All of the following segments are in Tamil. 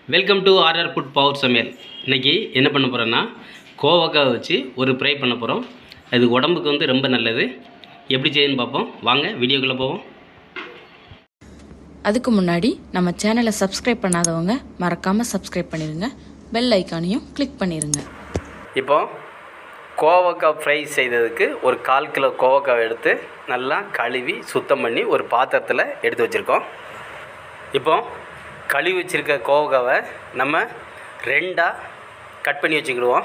Welcome to RR food power சமையல் இன்றைக்கி என்ன பண்ண போகிறோன்னா கோவக்காய் வச்சு ஒரு ஃப்ரை பண்ண போகிறோம் அது உடம்புக்கு வந்து ரொம்ப நல்லது எப்படி செய்யணும்னு பார்ப்போம் வாங்க வீடியோக்குள்ளே போவோம் அதுக்கு முன்னாடி நம்ம சேனலை சப்ஸ்கிரைப் பண்ணாதவங்க மறக்காமல் சப்ஸ்கிரைப் பண்ணிடுங்க பெல் ஐக்கானையும் கிளிக் பண்ணிடுங்க இப்போ கோவக்காய் ஃப்ரை செய்ததுக்கு ஒரு கால் கிலோ கோவக்காய் எடுத்து நல்லா கழுவி சுத்தம் பண்ணி ஒரு பாத்திரத்தில் எடுத்து வச்சுருக்கோம் இப்போ கழுவி வச்சுருக்க கோவக்காவை நம்ம ரெண்டாக கட் பண்ணி வச்சுக்கிடுவோம்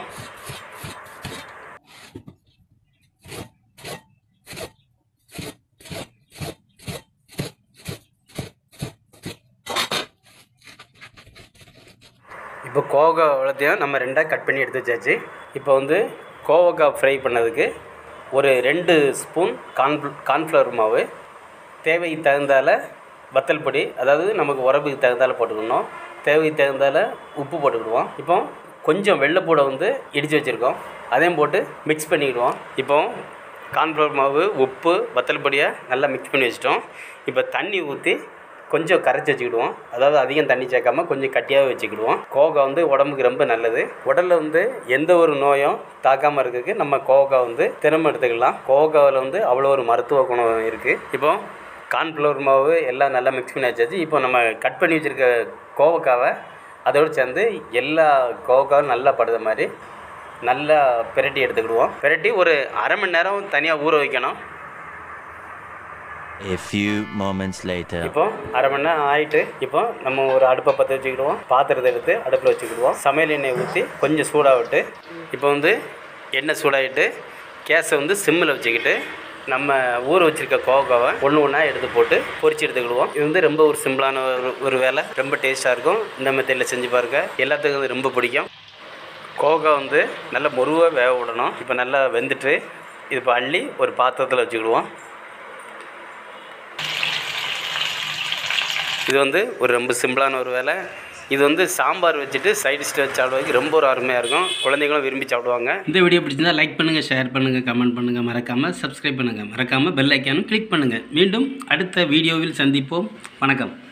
இப்போ கோவக்காய் வளர்த்தையும் நம்ம ரெண்டாக கட் பண்ணி எடுத்து வச்சாச்சு இப்போ வந்து கோவக்காய் ஃப்ரை பண்ணதுக்கு ஒரு ரெண்டு ஸ்பூன் கார்ன் கார்ன்ஃப்ளவர் மாவு தேவைக்கு தகுந்தால வத்தல் பொடி அதாவது நமக்கு உரப்புக்கு தகுந்தால போட்டுக்கணும் தேவைக்கு தகுந்தால உப்பு போட்டுக்கிடுவோம் இப்போ கொஞ்சம் வெள்ளைப்பூடை வந்து இடித்து வச்சுருக்கோம் அதையும் போட்டு மிக்ஸ் பண்ணிக்கிடுவோம் இப்போ கார்ன்ஃப்ளவர் மாவு உப்பு வத்தல் பொடியை நல்லா மிக்ஸ் பண்ணி வச்சிட்டோம் இப்போ தண்ணி ஊற்றி கொஞ்சம் கரைச்சி வச்சுக்கிடுவோம் அதாவது அதிகம் தண்ணி சேர்க்காம கொஞ்சம் கட்டியாகவே வச்சுக்கிடுவோம் கோவக்காய் வந்து உடம்புக்கு ரொம்ப நல்லது உடலில் வந்து எந்த ஒரு நோயும் தாக்காமல் இருக்கிறதுக்கு நம்ம கோவக்காய் வந்து தினமும் எடுத்துக்கலாம் கோவக்காவில் வந்து அவ்வளோ ஒரு மருத்துவ குணம் இருக்குது இப்போ கார்ன்ஃப்ளவர் மாவு எல்லாம் நல்லா மிக்ஸ் பண்ணி வச்சாச்சு இப்போ நம்ம கட் பண்ணி வச்சுருக்க கோவக்காவை அதோடு சேர்ந்து எல்லா கோவக்காவும் நல்லா படுத மாதிரி நல்லா பிரட்டி எடுத்துக்கிடுவோம் பிரட்டி ஒரு அரை மணி நேரம் தனியாக ஊற வைக்கணும் A few moments later. இப்போ அரை மணி நேரம் ஆயிட்டு இப்போ நம்ம ஒரு அடுப்பை பற்ற வச்சுக்கிடுவோம் பாத்திரத்தை எடுத்து அடுப்பில் வச்சுக்கிடுவோம் சமையல் எண்ணெய் ஊற்றி கொஞ்சம் சூடாக விட்டு இப்போ வந்து எண்ணெய் சூடாகிட்டு கேஸை வந்து சிம்மில் வச்சுக்கிட்டு நம்ம ஊற வச்சுருக்க கோவக்காவை ஒன்று ஒன்றா எடுத்து போட்டு பொரிச்சு எடுத்துக்கிடுவோம் இது வந்து ரொம்ப ஒரு சிம்பிளான ஒரு ஒரு வேலை ரொம்ப டேஸ்ட்டாக இருக்கும் இந்த மெத்தடில் செஞ்சு பாருங்க எல்லாத்துக்கும் வந்து ரொம்ப பிடிக்கும் கோவக்காய் வந்து நல்லா முருவாக வேக விடணும் இப்போ நல்லா வெந்துட்டு இது இப்போ அள்ளி ஒரு பாத்திரத்தில் வச்சுக்கிடுவோம் இது வந்து ஒரு ரொம்ப சிம்பிளான ஒரு வேலை இது வந்து சாம்பார் வச்சுட்டு சைட் டிஷ் வச்சு சாப்பிடுவதுக்கு ரொம்ப ஒரு அருமையாக இருக்கும் குழந்தைங்களும் விரும்பி சாப்பிடுவாங்க இந்த வீடியோ பிடிச்சிருந்தா லைக் பண்ணுங்கள் ஷேர் பண்ணுங்கள் கமெண்ட் பண்ணுங்கள் மறக்காமல் சப்ஸ்கிரைப் பண்ணுங்கள் மறக்காமல் பெல் ஐக்கானும் கிளிக் பண்ணுங்கள் மீண்டும் அடுத்த வீடியோவில் சந்திப்போம் வணக்கம்